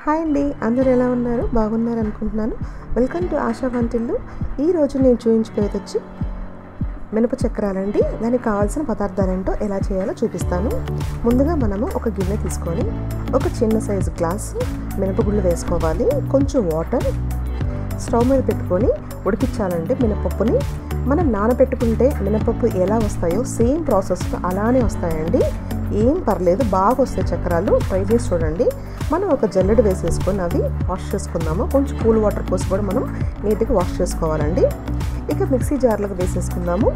hi అండి అందరూ ఎలా ఉన్నారు బాగున్నారు అనుకుంటున్నాను వెల్కమ్ టు ఆశా వంటిల్లు ఈరోజు నేను చూపించబోయేది వచ్చి మినప చక్రాలండి దానికి కావాల్సిన పదార్థాలు ఏంటో ఎలా చేయాలో చూపిస్తాను ముందుగా మనము ఒక గిన్నె తీసుకొని ఒక చిన్న సైజు గ్లాస్ మినపగుళ్ళు వేసుకోవాలి కొంచెం వాటర్ స్టవ్ మీద పెట్టుకొని ఉడికించాలండి మినపప్పుని మనం నానబెట్టుకుంటే మినపప్పు ఎలా వస్తాయో సేమ్ ప్రాసెస్లో అలానే వస్తాయండి ఏం పర్లేదు బాగా వస్తాయి చక్రాలు ట్రై చేసి చూడండి మనం ఒక జల్లెడ వేసేసుకొని అవి వాష్ చేసుకుందాము కొంచెం కూల్ వాటర్ పోసి కూడా మనం నీట్గా వాష్ చేసుకోవాలండి ఇక మిక్సీ జార్లకు వేసేసుకుందాము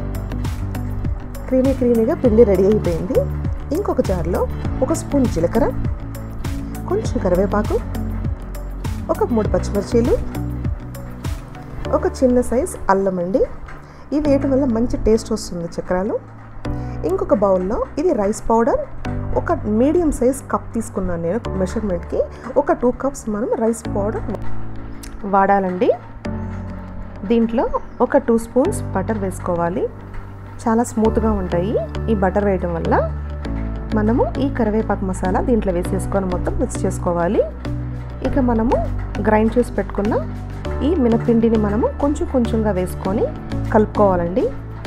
క్రీమీ క్రీమీగా పిండి రెడీ అయిపోయింది ఇంకొక జార్లో ఒక స్పూన్ జీలకర్ర కొంచెం కరివేపాకు ఒక మూడు పచ్చిమిర్చీలు ఒక చిన్న సైజ్ అల్లం అండి ఇవి వేయటం వల్ల మంచి టేస్ట్ వస్తుంది చక్రాలు ఇంకొక బౌల్లో ఇది రైస్ పౌడర్ ఒక మీడియం సైజ్ కప్ తీసుకున్నాను నేను మెషర్మెంట్కి ఒక టూ కప్స్ మనం రైస్ పౌడర్ వాడాలండి దీంట్లో ఒక టూ స్పూన్స్ బటర్ వేసుకోవాలి చాలా స్మూత్గా ఉంటాయి ఈ బటర్ వేయటం వల్ల మనము ఈ కరివేపాకు మసాలా దీంట్లో వేసేసుకొని మొత్తం మిక్స్ చేసుకోవాలి ఇక మనము గ్రైండ్ చేసి పెట్టుకున్న ఈ మినపిండిని మనము కొంచెం కొంచెంగా వేసుకొని కలుపుకోవాలండి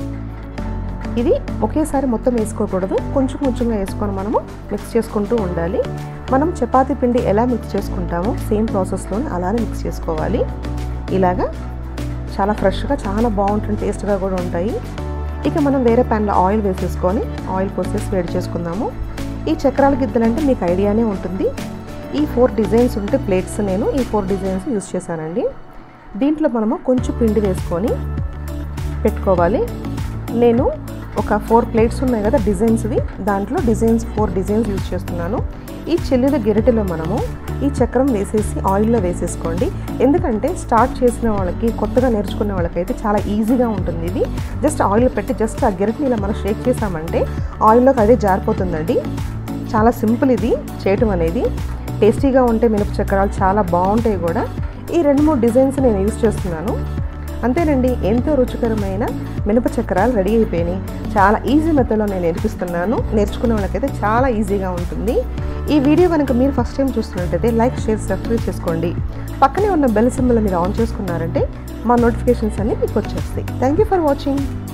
ఇది ఒకేసారి మొత్తం వేసుకోకూడదు కొంచెం కొంచెంగా వేసుకొని మనము మిక్స్ చేసుకుంటూ ఉండాలి మనం చపాతీ పిండి ఎలా మిక్స్ చేసుకుంటామో సేమ్ ప్రాసెస్లోనే అలానే మిక్స్ చేసుకోవాలి ఇలాగా చాలా ఫ్రెష్గా చాలా బాగుంటుంది టేస్ట్గా కూడా ఉంటాయి ఇక మనం వేరే ప్యాన్లో ఆయిల్ వేసేసుకొని ఆయిల్ పోసేసి వేడి చేసుకుందాము ఈ చక్రాల గిద్దలంటే మీకు ఐడియానే ఉంటుంది ఈ ఫోర్ డిజైన్స్ ఉంటే ప్లేట్స్ నేను ఈ ఫోర్ డిజైన్స్ యూస్ చేశానండి దీంట్లో మనము కొంచెం పిండి వేసుకొని పెట్టుకోవాలి నేను ఒక ఫోర్ ప్లేట్స్ ఉన్నాయి కదా డిజైన్స్వి దాంట్లో డిజైన్స్ ఫోర్ డిజైన్స్ యూజ్ చేస్తున్నాను ఈ చెల్లిల గెరిటెలో మనము ఈ చక్రం వేసేసి ఆయిల్లో వేసేసుకోండి ఎందుకంటే స్టార్ట్ చేసిన వాళ్ళకి కొత్తగా నేర్చుకునే వాళ్ళకైతే చాలా ఈజీగా ఉంటుంది ఇది జస్ట్ ఆయిల్ పెట్టి జస్ట్ ఆ గెరిటిని ఇలా మనం షేక్ చేసామంటే ఆయిల్లోకి అదే జారిపోతుందండి చాలా సింపుల్ ఇది చేయటం అనేది టేస్టీగా ఉంటే మినప చక్రాలు చాలా బాగుంటాయి కూడా ఈ రెండు మూడు డిజైన్స్ నేను యూజ్ చేస్తున్నాను అంతేనండి ఎంతో రుచికరమైన మినప చక్రాలు రెడీ అయిపోయినాయి చాలా ఈజీ మెథడ్లో నేను నేర్పిస్తున్నాను నేర్చుకునే వాళ్ళకైతే చాలా ఈజీగా ఉంటుంది ఈ వీడియో కనుక మీరు ఫస్ట్ టైం చూస్తున్నట్టయితే లైక్ షేర్ సబ్స్క్రైబ్ చేసుకోండి పక్కనే ఉన్న బెల్ సింబల్ మీరు ఆన్ చేసుకున్నారంటే మా నోటిఫికేషన్స్ అన్నీ మీకు వచ్చేస్తాయి థ్యాంక్ యూ ఫర్ వాచింగ్